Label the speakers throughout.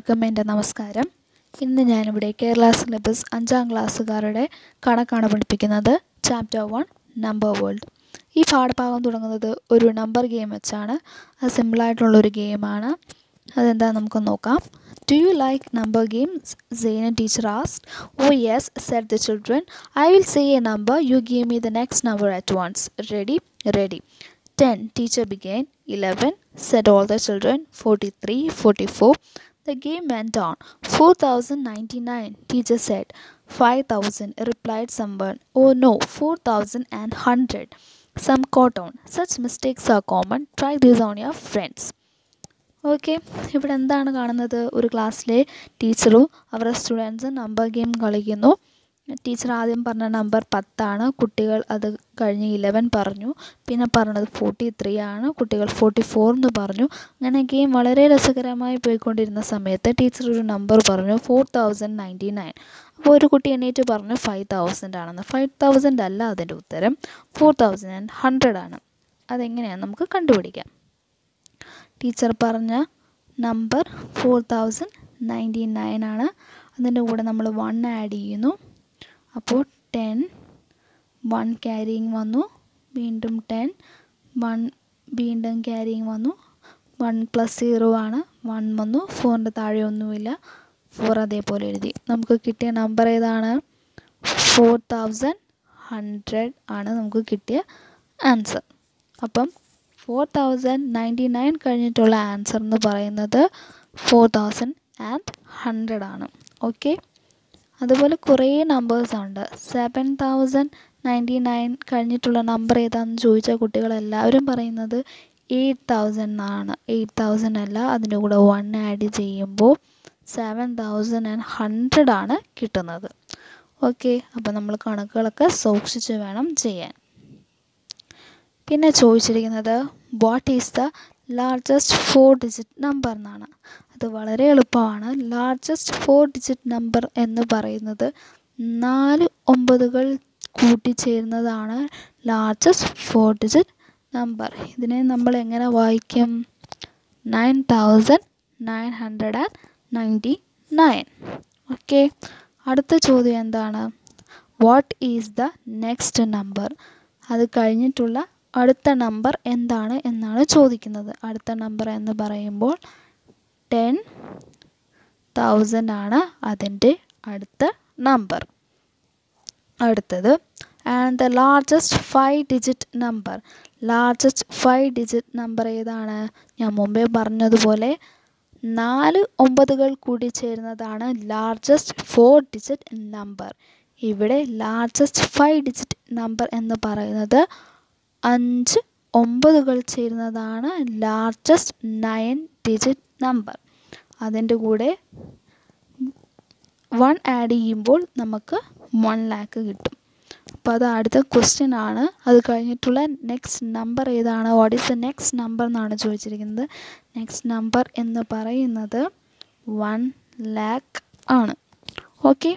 Speaker 1: എല്ലാവർക്കും എൻ്റെ നമസ്കാരം ഇന്ന് ഞാനിവിടെ കേരള സിലബസ് അഞ്ചാം ക്ലാസ്സുകാരുടെ കണക്കാണ് പഠിപ്പിക്കുന്നത് ചാപ്റ്റർ വൺ നമ്പർ വേൾഡ് ഈ പാഠഭാഗം തുടങ്ങുന്നത് ഒരു നമ്പർ ഗെയിം വെച്ചാണ് അത് സിമ്പിളായിട്ടുള്ളൊരു ഗെയിമാണ് അതെന്താ നമുക്ക് നോക്കാം do you like number games Saina teacher asked oh yes said the children I will say a number you give me the next number at once ready ready 10 teacher began 11 said all the children 43 44 the game went on 4099 teacher said 5000 replied someone oh no 4100 some caught on such mistakes are common try this on your friends okay ഇവിടെ എന്താണ് കാണുന്നത് ഒരു ക്ലാസ്സിലെ ടീച്ചറും അവരുടെ സ്റ്റുഡൻസും number game കളിക്കുന്നു teacher ആദ്യം പറഞ്ഞ നമ്പർ പത്താണ് കുട്ടികൾ അത് കഴിഞ്ഞ് ഇലവൻ പറഞ്ഞു പിന്നെ പറഞ്ഞത് ഫോർട്ടി ത്രീ ആണ് കുട്ടികൾ ഫോർട്ടി ഫോർ എന്ന് പറഞ്ഞു അങ്ങനെ ഗെയിം വളരെ രസകരമായി പോയിക്കൊണ്ടിരുന്ന സമയത്ത് ടീച്ചർ ഒരു നമ്പർ പറഞ്ഞു ഫോർ തൗസൻഡ് നയൻറ്റി നയൻ അപ്പോൾ ഒരു കുട്ടി എണീറ്റ് പറഞ്ഞു ഫൈവ് തൗസൻഡ് ആണെന്ന് ഫൈവ് തൗസൻഡ് അല്ല അതിൻ്റെ ഉത്തരം ഫോർ തൗസൻഡ് ആൻഡ് ഹൺഡ്രഡ് ആണ് അതെങ്ങനെയാണ് നമുക്ക് കണ്ടുപിടിക്കാം ടീച്ചർ പറഞ്ഞ number four thousand ninety nine ആണ് അതിൻ്റെ കൂടെ നമ്മൾ വൺ ആഡ് ചെയ്യുന്നു അപ്പോൾ ടെൻ വൺ ക്യാരിയിങ് വന്നു വീണ്ടും ടെൻ വൺ വീണ്ടും ക്യാരിയിങ് വന്നു വൺ പ്ലസ് സീറോ ആണ് വൺ വന്നു ഫോറിൻ്റെ താഴെ ഒന്നുമില്ല ഫോർ അതേപോലെ എഴുതി നമുക്ക് കിട്ടിയ നമ്പർ ഏതാണ് ഫോർ തൗസൻഡ് ഹൺഡ്രഡ് ആണ് നമുക്ക് കിട്ടിയ ആൻസർ അപ്പം ഫോർ തൗസൻഡ് നയൻറ്റി നയൻ കഴിഞ്ഞിട്ടുള്ള ആൻസർ എന്ന് പറയുന്നത് ഫോർ തൗസൻഡ് ആൻഡ് ഹൺഡ്രഡ് ആണ് ഓക്കെ അതുപോലെ കുറേ നമ്പേഴ്സ് ഉണ്ട് സെവൻ തൗസൻഡ് നയൻറ്റി നയൻ കഴിഞ്ഞിട്ടുള്ള നമ്പർ ഏതാണെന്ന് ചോദിച്ച കുട്ടികളെല്ലാവരും പറയുന്നത് എയ്റ്റ് തൗസൻഡ് എന്നാണ് എയ്റ്റ് തൗസൻഡ് അല്ല അതിൻ്റെ കൂടെ വൺ ആഡ് ചെയ്യുമ്പോൾ സെവൻ തൗസൻഡ് ആൻഡ് ഹൺഡ്രഡ് ആണ് കിട്ടുന്നത് ഓക്കെ അപ്പോൾ നമ്മൾ കണക്കുകളൊക്കെ സൂക്ഷിച്ച് വേണം ചെയ്യാൻ പിന്നെ ചോദിച്ചിരിക്കുന്നത് what is the largest four digit number എന്നാണ് അത് വളരെ എളുപ്പമാണ് ലാർജസ്റ്റ് ഫോർ ഡിജിറ്റ് നമ്പർ എന്ന് പറയുന്നത് നാല് ഒമ്പതുകൾ കൂട്ടിച്ചേരുന്നതാണ് ലാർജസ്റ്റ് ഫോർ ഡിജിറ്റ് നമ്പർ ഇതിനെ നമ്മൾ എങ്ങനെ വായിക്കും nine thousand nine hundred and ninety nine okay അടുത്ത ചോദ്യം എന്താണ് what is the next number അത് കഴിഞ്ഞിട്ടുള്ള അടുത്ത നമ്പർ എന്താണ് എന്നാണ് ചോദിക്കുന്നത് അടുത്ത നമ്പർ എന്ന് പറയുമ്പോൾ ടെൻ തൗസൻഡ് ആണ് അതിൻ്റെ അടുത്ത നമ്പർ അടുത്തത് and the largest five digit number largest five digit number ഏതാണ് ഞാൻ മുമ്പേ പറഞ്ഞതുപോലെ നാല് ഒമ്പതുകൾ കൂടി ചേരുന്നതാണ് ലാർജസ്റ്റ് ഫോർ ഡിജിറ്റ് നമ്പർ ഇവിടെ ലാർജസ്റ്റ് ഫൈവ് ഡിജിറ്റ് നമ്പർ എന്ന് പറയുന്നത് അഞ്ച് ഒമ്പതുകൾ ചേരുന്നതാണ് ലാർജസ്റ്റ് നയൻ ഡിജിറ്റ് നമ്പർ അതിൻ്റെ കൂടെ വൺ ആഡ് ചെയ്യുമ്പോൾ നമുക്ക് വൺ ലാക്ക് കിട്ടും അപ്പോൾ അത് അടുത്ത ക്വസ്റ്റ്യൻ ആണ് അത് കഴിഞ്ഞിട്ടുള്ള നെക്സ്റ്റ് നമ്പർ ഏതാണ് what is the next number എന്നാണ് ചോദിച്ചിരിക്കുന്നത് നെക്സ്റ്റ് നമ്പർ എന്ന് പറയുന്നത് വൺ ലാക്ക് ആണ് ഓക്കെ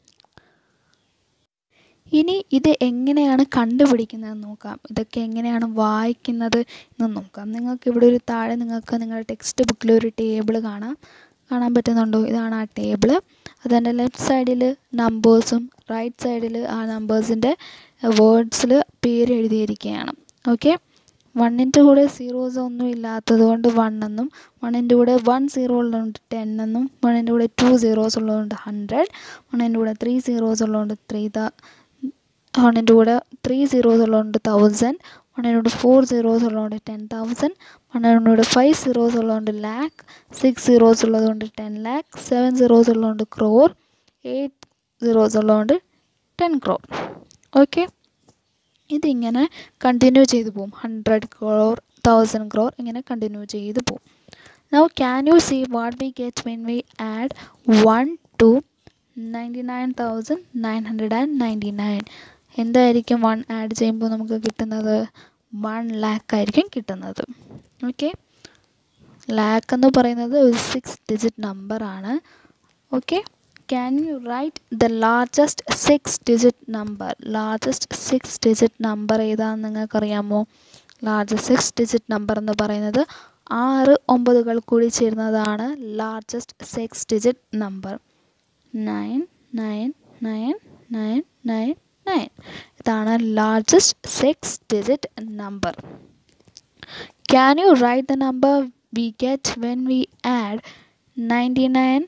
Speaker 1: ഇനി ഇത് എങ്ങനെയാണ് കണ്ടുപിടിക്കുന്നതെന്ന് നോക്കാം ഇതൊക്കെ എങ്ങനെയാണ് വായിക്കുന്നത് എന്ന് നോക്കാം നിങ്ങൾക്ക് ഇവിടെ ഒരു താഴെ നിങ്ങൾക്ക് നിങ്ങളുടെ ടെക്സ്റ്റ് ബുക്കിൽ ഒരു ടേബിൾ കാണാം കാണാൻ പറ്റുന്നുണ്ടോ ഇതാണ് ആ ടേബിൾ അതിൻ്റെ ലെഫ്റ്റ് സൈഡിൽ നമ്പേഴ്സും റൈറ്റ് സൈഡിൽ ആ നമ്പേഴ്സിൻ്റെ വേർഡ്സിൽ പേര് എഴുതിയിരിക്കുകയാണ് ഓക്കെ വണ്ണിൻ്റെ കൂടെ സീറോസ് ഒന്നും ഇല്ലാത്തത് കൊണ്ട് വൺ എന്നും വണ്ണിൻ്റെ കൂടെ വൺ സീറോ ഉള്ളതുകൊണ്ട് ടെൻ എന്നും വണ്ണിൻ്റെ കൂടെ ടു സീറോസ് ഉള്ളതുകൊണ്ട് ഹൺഡ്രഡ് വണ്ണിൻ്റെ കൂടെ ത്രീ സീറോസ് ഉള്ളതുകൊണ്ട് ത്രീ വണ്ണിൻ്റെ കൂടെ ത്രീ സീറോസ് ഉള്ളതുകൊണ്ട് തൗസൻഡ് വണ്ണിൻ്റെ കൂടെ ഫോർ സീറോസ് ഉള്ളതുകൊണ്ട് ടെൻ തൗസൻഡ് വണ്ണിൻ്റെ കൂടെ ഫൈവ് സീറോസ് ഉള്ളതുകൊണ്ട് ലാക്ക് സിക്സ് സീറോസ് ഉള്ളതുകൊണ്ട് ടെൻ ലാക്ക് സെവൻ സീറോസ് ഉള്ളതുകൊണ്ട് ക്രോർ എയ്റ്റ് സീറോസ് ഉള്ളതുകൊണ്ട് ടെൻ ക്രോർ ഓക്കെ ഇതിങ്ങനെ കണ്ടിന്യൂ ചെയ്തു പോകും ഹൺഡ്രഡ് ക്രോർ തൗസൻഡ് ക്രോർ ഇങ്ങനെ കണ്ടിന്യൂ ചെയ്തു പോകും now can you see what we get when we add one to ninety nine thousand nine hundred and ninety nine എന്തായിരിക്കും one add ചെയ്യുമ്പോൾ നമുക്ക് കിട്ടുന്നത് വൺ ലാക്ക് ആയിരിക്കും കിട്ടുന്നത് ഓക്കെ ലാക്ക് എന്ന് പറയുന്നത് ഒരു സിക്സ് ഡിജിറ്റ് നമ്പറാണ് okay can you write the largest six digit number largest six digit number ഏതാണെന്ന് നിങ്ങൾക്കറിയാമോ ലാർജസ്റ്റ് സിക്സ് ഡിജിറ്റ് നമ്പർ എന്ന് പറയുന്നത് ആറ് ഒമ്പതുകൾ കൂടി ചേരുന്നതാണ് largest six digit number nine nine nine nine nine nine ഇതാണ് largest six digit number can you write the number we get when we add ninety nine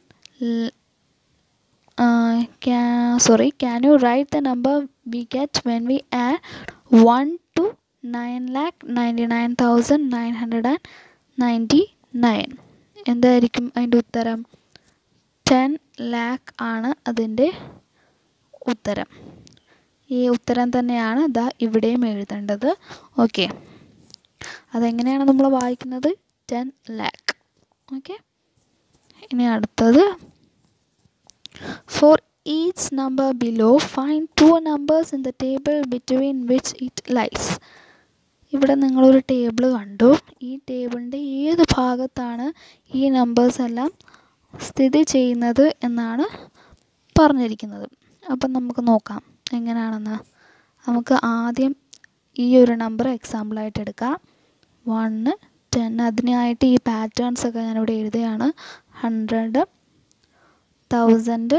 Speaker 1: sorry can you write the number we get when we add one to nine lakh ninety nine thousand nine hundred and ninety nine എന്തായിരിക്കും അതിൻ്റെ ഉത്തരം ten lakh ആണ് അതിൻ്റെ ഉത്തരം ഈ ഉത്തരം തന്നെയാണ് ഇതാ ഇവിടെയും എഴുതേണ്ടത് ഓക്കെ അതെങ്ങനെയാണ് നമ്മൾ വായിക്കുന്നത് ടെൻ ലാക്ക് ഓക്കെ ഇനി അടുത്തത് four each number below find two numbers in the table between which it lies ഇവിടെ നിങ്ങളൊരു ടേബിൾ കണ്ടു ഈ ടേബിളിൻ്റെ ഏത് ഭാഗത്താണ് ഈ നമ്പേഴ്സ് എല്ലാം സ്ഥിതി ചെയ്യുന്നത് എന്നാണ് പറഞ്ഞിരിക്കുന്നത് അപ്പം നമുക്ക് നോക്കാം എങ്ങനെയാണെന്ന് നമുക്ക് ആദ്യം ഈ ഒരു നമ്പർ എക്സാമ്പിളായിട്ട് എടുക്കാം വണ്ണ് ടെൻ അതിനായിട്ട് ഈ പാറ്റേൺസ് ഒക്കെ ഞാനിവിടെ എഴുതുകയാണ് ഹൺഡ്രഡ് തൗസൻഡ്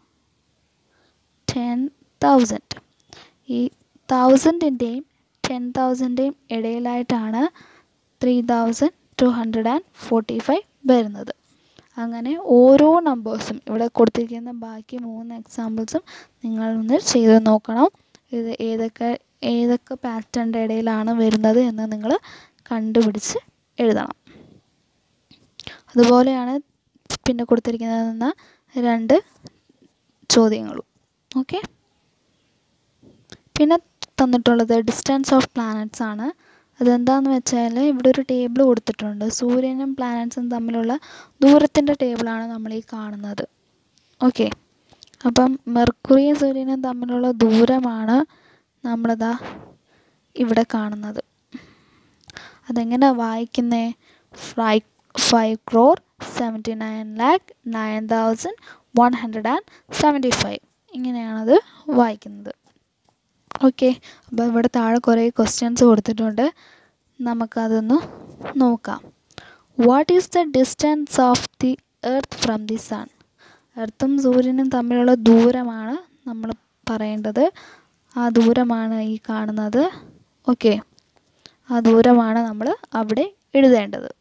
Speaker 1: ടെൻ തൗസൻഡ് ഈ തൗസൻഡിൻ്റെയും ടെൻ തൗസൻഡിൻ്റെയും ഇടയിലായിട്ടാണ് three thousand two hundred and forty five വരുന്നത് അങ്ങനെ ഓരോ നമ്പേഴ്സും ഇവിടെ കൊടുത്തിരിക്കുന്ന ബാക്കി മൂന്ന് എക്സാമ്പിൾസും നിങ്ങൾ ഒന്ന് ചെയ്ത് നോക്കണം ഇത് ഏതൊക്കെ ഏതൊക്കെ പാറ്റേണിൻ്റെ ഇടയിലാണ് വരുന്നത് എന്ന് നിങ്ങൾ കണ്ടുപിടിച്ച് എഴുതണം അതുപോലെയാണ് പിന്നെ കൊടുത്തിരിക്കുന്നതെന്ന രണ്ട് ചോദ്യങ്ങളും ഓക്കെ പിന്നെ തന്നിട്ടുള്ളത് ഡിസ്റ്റൻസ് ഓഫ് പ്ലാനറ്റ്സ് ആണ് അതെന്താണെന്ന് വെച്ചാൽ ഇവിടെ ഒരു ടേബിൾ കൊടുത്തിട്ടുണ്ട് സൂര്യനും പ്ലാനറ്റ്സും തമ്മിലുള്ള ദൂരത്തിൻ്റെ ടേബിളാണ് നമ്മൾ ഈ കാണുന്നത് ഓക്കെ അപ്പം മെർക്കുറിയും സൂര്യനും തമ്മിലുള്ള ദൂരമാണ് നമ്മളിതാ ഇവിടെ കാണുന്നത് അതെങ്ങനെ വായിക്കുന്നേ five five crore seventy nine lakh nine thousand one hundred and seventy five ഇങ്ങനെയാണത് വായിക്കുന്നത് ഓക്കെ അപ്പോൾ ഇവിടെ താഴെ കുറേ ക്വസ്റ്റ്യൻസ് കൊടുത്തിട്ടുണ്ട് നമുക്കതൊന്ന് നോക്കാം what is the distance of the earth from the sun എർത്തും സൂര്യനും തമ്മിലുള്ള ദൂരമാണ് നമ്മൾ പറയേണ്ടത് ആ ദൂരമാണ് ഈ കാണുന്നത് ഓക്കെ ആ ദൂരമാണ് നമ്മൾ അവിടെ എഴുതേണ്ടത്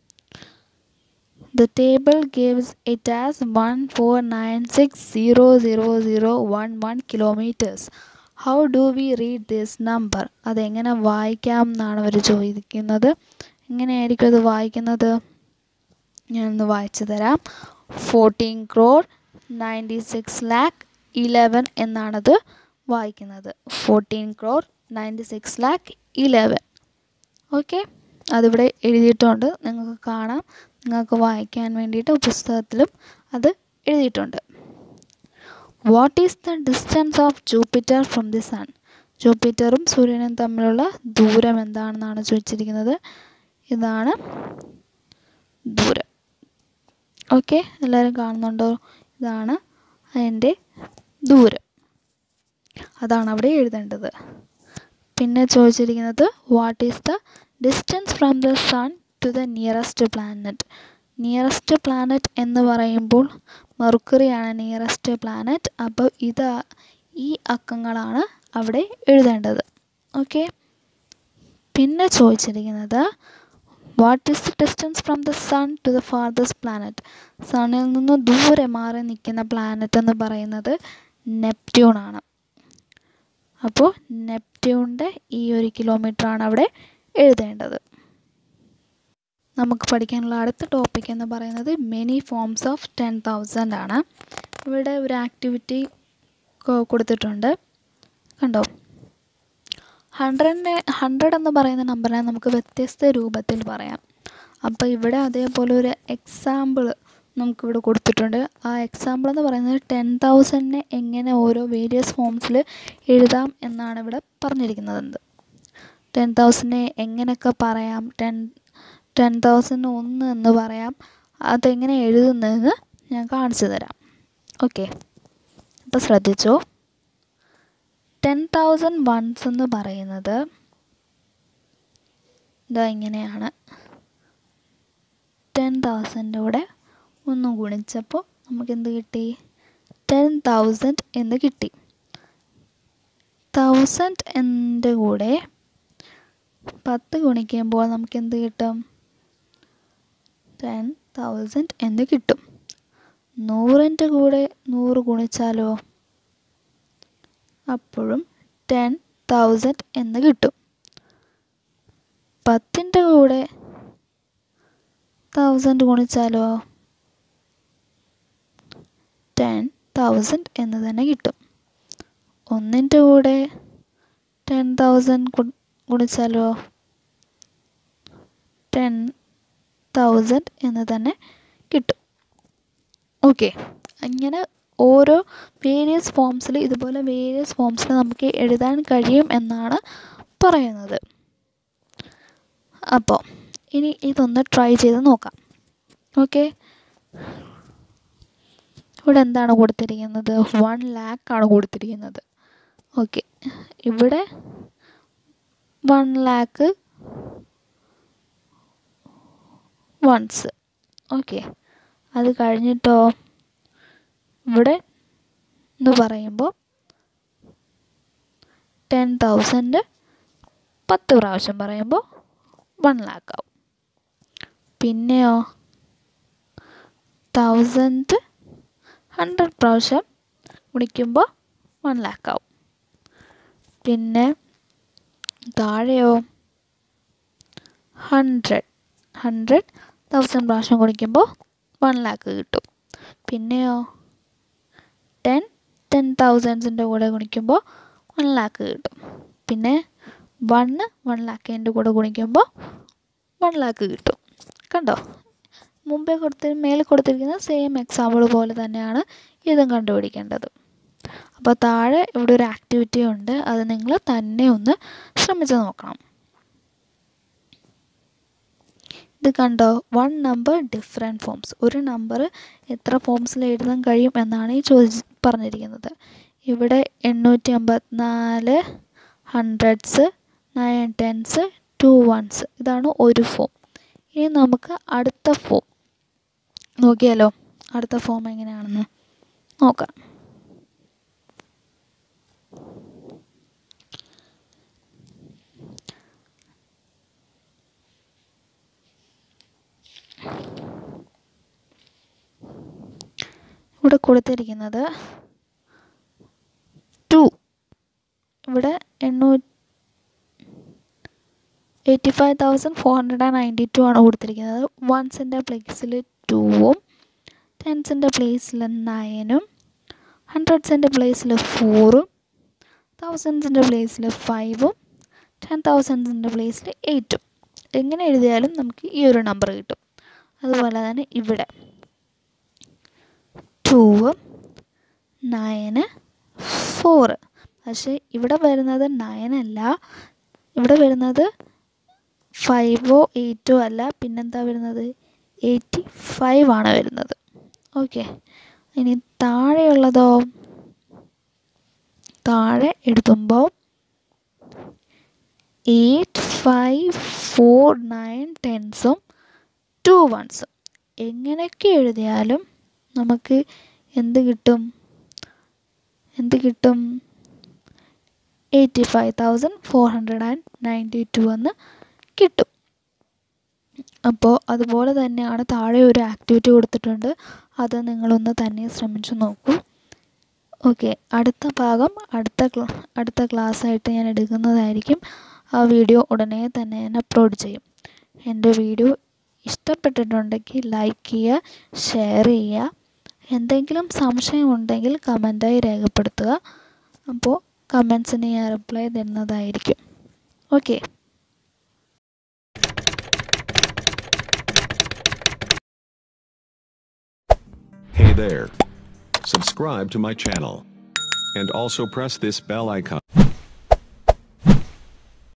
Speaker 1: the table gives it as one four nine six zero zero zero one one kilometres how do we read this number അതെങ്ങനെ വായിക്കാം എന്നാണ് അവർ ചോദിക്കുന്നത് എങ്ങനെയായിരിക്കും അത് വായിക്കുന്നത് ഞാനൊന്ന് വായിച്ചു തരാം fourteen crore ninety six lakh eleven എന്നാണത് വായിക്കുന്നത് fourteen crore ninety six lakh eleven okay അതിവിടെ എഴുതിയിട്ടുണ്ട് നിങ്ങൾക്ക് കാണാം നിങ്ങൾക്ക് വായിക്കാൻ വേണ്ടിയിട്ട് പുസ്തകത്തിലും അത് എഴുതിയിട്ടുണ്ട് what is the distance of Jupiter from the sun ജൂപ്പിറ്ററും സൂര്യനും തമ്മിലുള്ള ദൂരം എന്താണെന്നാണ് ചോദിച്ചിരിക്കുന്നത് ഇതാണ് ദൂരം ഓക്കെ എല്ലാവരും കാണുന്നുണ്ടോ ഇതാണ് അതിൻ്റെ ദൂരം അതാണ് അവിടെ എഴുതേണ്ടത് പിന്നെ ചോദിച്ചിരിക്കുന്നത് what is the distance from the sun to the nearest planet nearest planet എന്ന് പറയുമ്പോൾ മെർക്കുറിയാണ് നിയറസ്റ്റ് പ്ലാനറ്റ് അപ്പോൾ ഇത് ഈ അക്കങ്ങളാണ് അവിടെ എഴുതേണ്ടത് ഓക്കെ പിന്നെ ചോദിച്ചിരിക്കുന്നത് what is the distance from the sun to the farthest planet സണ്ണിൽ നിന്ന് ദൂരെ മാറി നിൽക്കുന്ന പ്ലാനറ്റ് എന്ന് പറയുന്നത് നെപ്റ്റ്യൂൺ ആണ് അപ്പോൾ നെപ്റ്റ്യൂണിൻ്റെ ഈ ഒരു കിലോമീറ്ററാണ് അവിടെ എഴുതേണ്ടത് നമുക്ക് പഠിക്കാനുള്ള അടുത്ത ടോപ്പിക് എന്ന് പറയുന്നത് many forms of ten thousand ആണ് ഇവിടെ ഒരു ആക്ടിവിറ്റി കൊടുത്തിട്ടുണ്ട് കണ്ടോ ഹൺഡ്രഡിനെ ഹൺഡ്രഡ് എന്ന് പറയുന്ന നമ്പറിനെ നമുക്ക് വ്യത്യസ്ത രൂപത്തിൽ പറയാം അപ്പോൾ ഇവിടെ അതേപോലെ ഒരു എക്സാമ്പിൾ നമുക്കിവിടെ കൊടുത്തിട്ടുണ്ട് ആ എക്സാമ്പിൾ എന്ന് പറയുന്നത് ടെൻ തൗസൻഡിനെ എങ്ങനെ ഓരോ വേരിയസ് ഫോംസിൽ എഴുതാം എന്നാണ് ഇവിടെ പറഞ്ഞിരിക്കുന്നത് ടെൻ തൗസൻഡിനെ എങ്ങനെയൊക്കെ പറയാം ടെൻ ടെൻ തൗസൻഡ് ഒന്ന് എന്ന് പറയാം അതെങ്ങനെ എഴുതുന്നതെന്ന് ഞാൻ കാണിച്ചു തരാം ഓക്കെ അപ്പോൾ ശ്രദ്ധിച്ചോ ടെൻ തൗസൻഡ് വൺസ് എന്ന് പറയുന്നത് ഇതാ ഇങ്ങനെയാണ് ടെൻ തൗസൻഡ് കൂടെ ഒന്ന് ഗുണിച്ചപ്പോൾ നമുക്ക് എന്ത് കിട്ടി ടെൻ തൗസൻഡ് എന്ന് കിട്ടി തൗസൻഡ് എൻ്റെ കൂടെ പത്ത് ഗുണിക്കുമ്പോൾ നമുക്ക് എന്ത് കിട്ടും ടെൻ തൗസൻഡ് എന്ന് കിട്ടും നൂറിൻ്റെ കൂടെ നൂറ് ഗുണിച്ചാലോ അപ്പോഴും ടെൻ തൗസൻഡ് എന്ന് കിട്ടും പത്തിൻ്റെ കൂടെ തൗസൻഡ് ഗുണിച്ചാലോ ടെൻ തൗസൻഡ് എന്ന് തന്നെ കിട്ടും ഒന്നിൻ്റെ കൂടെ ടെൻ തൗസൻഡ് ഗുണിച്ചാലോ ടെൻ തൗസൻഡ് എന്ന് തന്നെ കിട്ടും ഓക്കെ അങ്ങനെ ഓരോ വേരിയസ് ഫോംസിൽ ഇതുപോലെ വേരിയസ് ഫോംസിൽ നമുക്ക് എഴുതാൻ കഴിയും എന്നാണ് പറയുന്നത് അപ്പോൾ ഇനി ഇതൊന്ന് ട്രൈ ചെയ്ത് നോക്കാം ഓക്കെ ഇവിടെ എന്താണ് കൊടുത്തിരിക്കുന്നത് വൺ ലാക്കാണ് കൊടുത്തിരിക്കുന്നത് ഓക്കെ ഇവിടെ വൺ ലാക്ക് വൺസ് ഓക്കെ അത് കഴിഞ്ഞിട്ടോ ഇവിടെ എന്ന് പറയുമ്പോൾ ടെൻ തൗസൻഡ് പത്ത് പ്രാവശ്യം പറയുമ്പോൾ വൺ ലാക്ക് ആവും പിന്നെയോ തൗസൻഡ് ഹൺഡ്രഡ് പ്രാവശ്യം ഗുണിക്കുമ്പോൾ വൺ ലാക്ക് ആവും പിന്നെ താഴെയോ ഹൺഡ്രഡ് ഹൺഡ്രഡ് തൗസൻഡ് പ്രാവശ്യം ഗുണിക്കുമ്പോൾ വൺ ലാക്ക് കിട്ടും പിന്നെയോ ടെൻ ടെൻ തൗസൻഡ്സിൻ്റെ കൂടെ ഗുണിക്കുമ്പോൾ വൺ ലാക്ക് കിട്ടും പിന്നെ വണ്ണ് വൺ ലാക്കിൻ്റെ കൂടെ ഗുണിക്കുമ്പോൾ വൺ ലാക്ക് കിട്ടും കണ്ടോ മുമ്പേ കൊടുത്തി മേലെ കൊടുത്തിരിക്കുന്ന സെയിം എക്സാമ്പിൾ പോലെ തന്നെയാണ് ഇതും കണ്ടുപിടിക്കേണ്ടത് അപ്പോൾ താഴെ ഇവിടെ ഒരു ആക്ടിവിറ്റി ഉണ്ട് അത് നിങ്ങൾ തന്നെ ഒന്ന് ശ്രമിച്ച് നോക്കണം ഇത് കണ്ടോ വൺ നമ്പർ ഡിഫറെൻറ്റ് ഫോംസ് ഒരു നമ്പർ എത്ര ഫോംസിൽ എഴുതാൻ കഴിയും എന്നാണ് ഈ ചോദിച്ച് പറഞ്ഞിരിക്കുന്നത് ഇവിടെ എണ്ണൂറ്റി അമ്പത്തിനാല് hundreds nine tens two ones ഇതാണ് ഒരു ഫോം ഇനി നമുക്ക് അടുത്ത ഫോം നോക്കിയാലോ അടുത്ത ഫോം എങ്ങനെയാണെന്ന് നോക്കാം ഇവിടെ കൊടുത്തിരിക്കുന്നത് ടു ഇവിടെ എണ്ണൂ eighty five thousand four hundred and ninety two ആണ് കൊടുത്തിരിക്കുന്നത് വൺസിൻ്റെ പ്ലേസിൽ ടൂവും ടെൻസിൻ്റെ പ്ലേസിൽ നയനും ഹൺഡ്രഡ്സിൻ്റെ പ്ലേസിൽ ഫോറും തൗസൻഡ്സിൻ്റെ പ്ലേസിൽ ഫൈവും ടെൻ തൗസൻഡ്സിൻ്റെ പ്ലേസിൽ എയ്റ്റും എങ്ങനെ എഴുതിയാലും നമുക്ക് ഈ ഒരു നമ്പർ കിട്ടും അതുപോലെ തന്നെ ഇവിടെ ടൂവ് നയന് ഫോറ് പക്ഷേ ഇവിടെ വരുന്നത് നയനല്ല ഇവിടെ വരുന്നത് ഫൈവോ എയ്റ്റോ അല്ല പിന്നെന്താ വരുന്നത് എയ്റ്റി ഫൈവ് ആണ് വരുന്നത് ഓക്കെ ഇനി താഴെയുള്ളതോ താഴെ എഴുതുമ്പോൾ എയ്റ്റ് ഫൈവ് ഫോർ നയൻ ടെൻസും ടു വൺസും എങ്ങനെയൊക്കെ എഴുതിയാലും നമുക്ക് എന്ത് കിട്ടും എന്ത് കിട്ടും eighty five thousand four hundred and ninety two എന്ന് കിട്ടും അപ്പോൾ അതുപോലെ തന്നെയാണ് താഴെ ഒരു ആക്ടിവിറ്റി കൊടുത്തിട്ടുണ്ട് അത് നിങ്ങളൊന്ന് തന്നെ ശ്രമിച്ചു നോക്കൂ ഓക്കെ അടുത്ത ഭാഗം അടുത്ത അടുത്ത ക്ലാസ്സായിട്ട് ഞാൻ എടുക്കുന്നതായിരിക്കും ആ വീഡിയോ ഉടനെ തന്നെ ഞാൻ അപ്ലോഡ് ചെയ്യും എൻ്റെ വീഡിയോ ഇഷ്ടപ്പെട്ടിട്ടുണ്ടെങ്കിൽ ലൈക്ക് ചെയ്യുക ഷെയർ ചെയ്യുക എന്തെങ്കിലും സംശയമുണ്ടെങ്കിൽ കമൻറ്റായി രേഖപ്പെടുത്തുക അപ്പോൾ കമൻസിന് ഞാൻ റിപ്ലൈ തരുന്നതായിരിക്കും okay
Speaker 2: Hey there. Subscribe to my channel. And also press this bell icon.